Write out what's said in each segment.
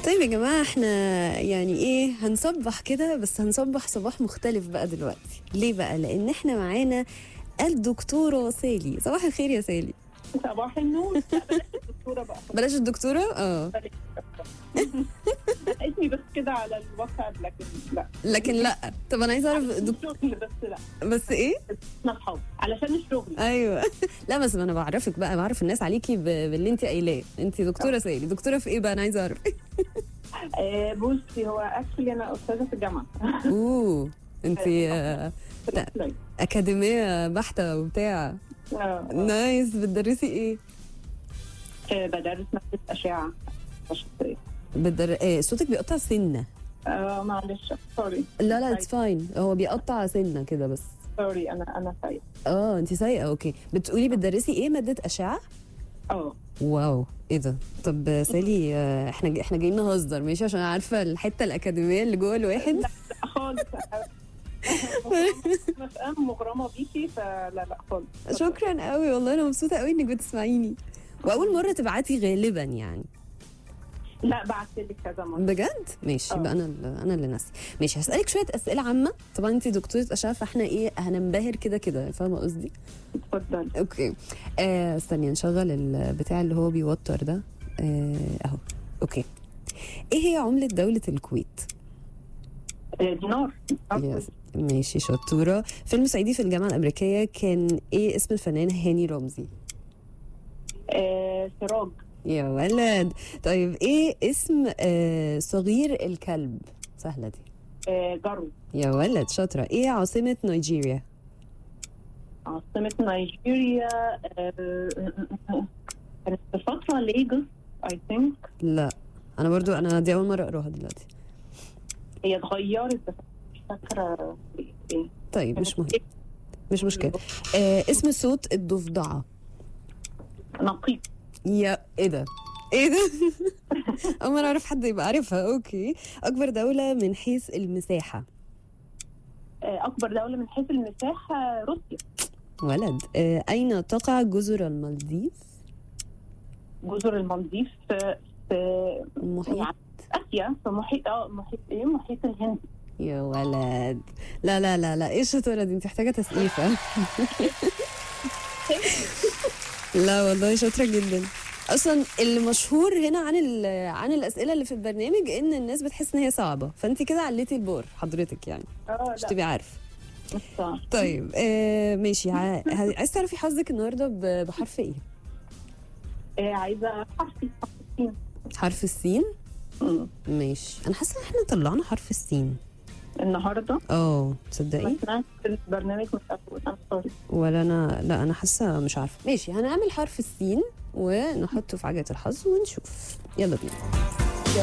طيب يا جماعة احنا يعني ايه هنصبح كده بس هنصبح صباح مختلف بقى دلوقتي ليه بقى لان احنا معانا الدكتورة سالي صباح الخير يا سالي صباح النور لا، بلاش الدكتوره بقى بلاش الدكتورة اه بلاش اسمي بس كده على الواتساب لكن لا لكن لا طب انا عايزة اعرف دك... الشغل بس لا بس ايه احنا اصحاب علشان الشغل ايوه لا بس ما انا بعرفك بقى بعرف الناس عليكي ب... باللي انت قايلاه انت دكتورة سالي دكتورة في ايه بقى انا عايزة اعرف آه بصي هو اكشلي انا استاذه في الجامعه اوه انت آه، في لا. الأفلاك. اكاديمية بحتة وبتاع آه، نايس بتدرسي ايه آه، بدرس مادة أشعة تشخيصية بتدر... إيه صوتك بيقطع سنة آه معلش سوري لا لا اتس فاين هو بيقطع سنة كده بس سوري أنا أنا سعيد اه انت سايقه اوكي بتقولي بتدرسي ايه ماده اشعه اه واو ايه ده طب سالي آه، احنا احنا جايين نهزر ماشي عشان عارفه الحته الاكاديميه اللي جوه الواحد لا خالص أنا مغرمة بيكي فلا لا خالص شكرا قوي والله انا مبسوطه قوي انك بتسمعيني واول مره تبعتي غالبا يعني لا بعت لك كذا مرة بجد ماشي آه. يبقى انا اللي انا اللي ناسي ماشي هسالك شويه اسئله عامه طبعا انت دكتوره اشعه فاحنا ايه هننبهر كده كده فاهمه قصدي اتفضل اوكي آه استني نشغل البتاع اللي هو بيوتر ده آه اهو اوكي ايه هي عملة دولة الكويت؟ آه، دينار يس ماشي شطورة فيلم صعيدي في الجامعة الأمريكية كان ايه اسم الفنان هاني رمزي؟ آه، سراج يا ولد طيب ايه اسم آه صغير الكلب؟ سهلة دي آه، جرو يا ولد شاطرة ايه عاصمة نيجيريا؟ عاصمة نيجيريا آه، كانت في فترة ليجوس اي ثينك لا انا برضو انا دي اول مرة اقراها دلوقتي هي اتغيرت بس مش فاكرة ايه طيب مش كانت مهم مش مشكلة آه اسم صوت الضفدعة نقيب يا ايه ده ايه ده اول مره اعرف حد يبقى عارفها اوكي اكبر دوله من حيث المساحه آه، أكبر دولة من حيث المساحة روسيا ولد آه اين تقع جزر المالديف جزر المالديف في في المحيط يعني آسيا في محيط اه محيط ايه محيط الهند يا ولد لا لا لا لا ايه الشطاره دي انت محتاجه تسقيفه لا والله شاطره جدا اصلا اللي مشهور هنا عن ال- عن الاسئله اللي في البرنامج ان الناس بتحس ان هي صعبه فانت كده عليتي البور حضرتك يعني اه مش لا تبقي عارفه مش صعب. طيب آه ماشي ع- عايز تعرفي حظك النهارده ب- بحرف ايه آه، عايزة حرف الصين حرف السين مم. ماشي انا حاسه ان احنا طلعنا حرف السين النهارده اه ما تصدقي سمعتش البرنامج مش أول أنا سوري ولا انا لا انا حاسه مش عارفه ماشي هنعمل حرف السين ونحطه في عجله الحظ ونشوف يلا بينا يلا.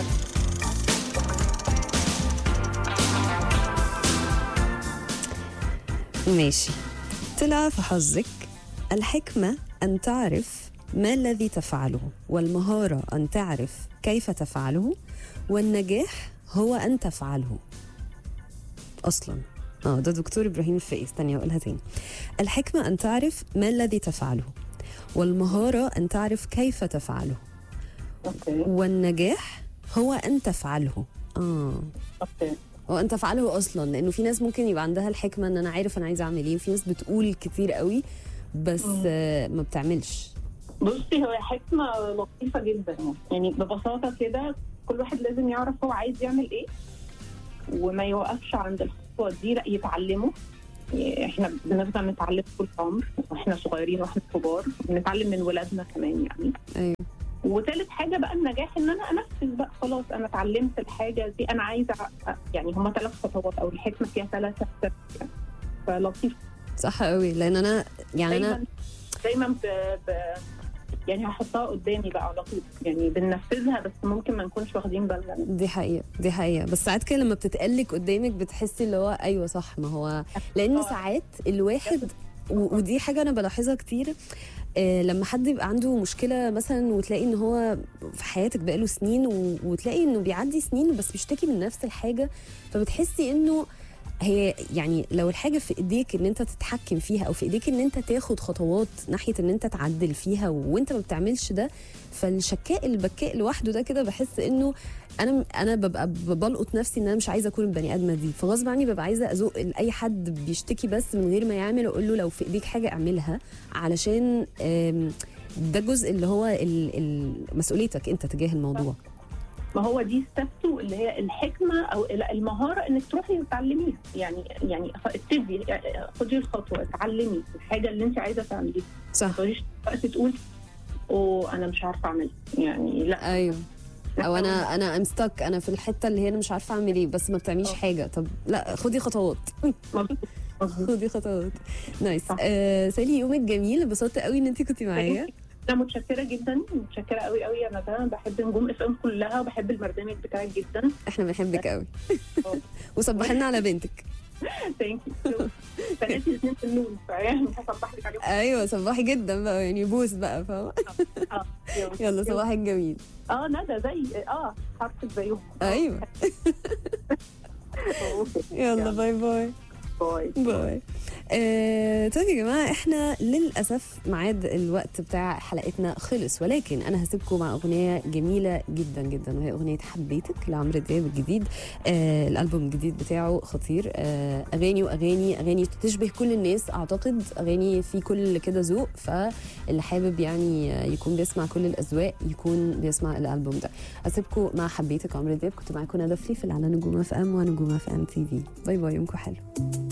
ماشي طلع في حظك الحكمه ان تعرف ما الذي تفعله والمهاره ان تعرف كيف تفعله والنجاح هو ان تفعله اصلا اه ده دكتور ابراهيم الفقي استني اقولها تاني الحكمه ان تعرف ما الذي تفعله والمهاره ان تعرف كيف تفعله اوكي والنجاح هو ان تفعله اه اوكي هو ان تفعله اصلا لانه في ناس ممكن يبقى عندها الحكمه ان انا عارف انا عايزه اعمل ايه وفي ناس بتقول كتير قوي بس مم. آه ما بتعملش بصي هو حكمة لطيفة جدا يعني ببساطة كده كل واحد لازم يعرف هو عايز يعمل ايه وما يوقفش عند الخطوة دي لا يتعلمه يعني احنا بنفضل نتعلم طول العمر واحنا صغيرين واحنا كبار بنتعلم من ولادنا كمان يعني ايوه وثالث حاجة بقى النجاح ان انا انفذ بقى خلاص انا اتعلمت الحاجة دي انا عايزة أ- يعني هما ثلاث خطوات او الحكمة فيها ثلاثة steps يعني فلطيف صح قوي لان انا يعني انا دايما دايما ب... ب... يعني هحطها قدامي بقى على طول يعني بننفذها بس ممكن ما نكونش واخدين بالنا منها. دي حقيقة دي حقيقة بس ساعات كده لما بتتقلك قدامك بتحسي اللي هو أيوة صح ما هو لأن آه. ساعات الواحد و- ودي حاجة أنا بلاحظها كتير آه، لما حد يبقى عنده مشكلة مثلا وتلاقي إن هو في حياتك بقاله سنين و- وتلاقي إنه بيعدي سنين بس بيشتكي من نفس الحاجة فبتحسي إنه هي يعني لو الحاجه في ايديك ان انت تتحكم فيها او في ايديك ان انت تاخد خطوات ناحيه ان انت تعدل فيها وانت ما بتعملش ده فالشكاء البكاء لوحده ده كده بحس انه انا انا ببقى بلقط نفسي ان انا مش عايزه اكون البني ادمه دي فغصب عني ببقى عايزه ازق لاي حد بيشتكي بس من غير ما يعمل اقول له لو في ايديك حاجه اعملها علشان آم، ده جزء اللي هو ال- ال- مسؤوليتك انت تجاه الموضوع ما هو دي ستبتو اللي هي الحكمه او لا، المهاره انك تروحي وتعلميها يعني يعني ابتدي خدي الخطوه اتعلمي الحاجه اللي انت عايزه تعمليها ما صح تقعديش وقت تقول اوه انا مش عارفه اعملها يعني لا ايوه او انا انا ام ستك انا في الحته اللي هي انا مش عارفه اعمل ايه بس ما بتعمليش أه. حاجه طب لا خدي خطوات مظبوط مظبوط خدي خطوات نايس صح. آه سالي يومك جميل انبسطت قوي ان انت كنتي معايا انا متشكره جدا متشكره قوي قوي انا ده بحب نجوم اف ام كلها وبحب البرنامج بتاعك جدا احنا بنحبك قوي أه. وصبحي لنا على بنتك ثانك يو بناتي الاثنين في النون فيعني مش هصبح لك عليهم ايوه صباحي جدا بقى يعني بوس بقى فاهمه اه يلا صباحك جميل اه ندى زي اه حرفك زيهم ايوه أوكي. يلا باي باي باي باي آه، طيب يا جماعه احنا للاسف ميعاد الوقت بتاع حلقتنا خلص ولكن انا هسيبكم مع اغنيه جميله جدا جدا وهي اغنيه حبيتك لعمرو دياب الجديد آه الالبوم الجديد بتاعه خطير آه اغاني واغاني اغاني تشبه كل الناس اعتقد اغاني في كل كده ذوق فاللي حابب يعني يكون بيسمع كل الاذواق يكون بيسمع الالبوم ده اسيبكم مع حبيتك عمرو دياب كنت معاكم ندى فليفل على نجوم اف ام ونجوم اف ام تي في باي باي يومكم حلو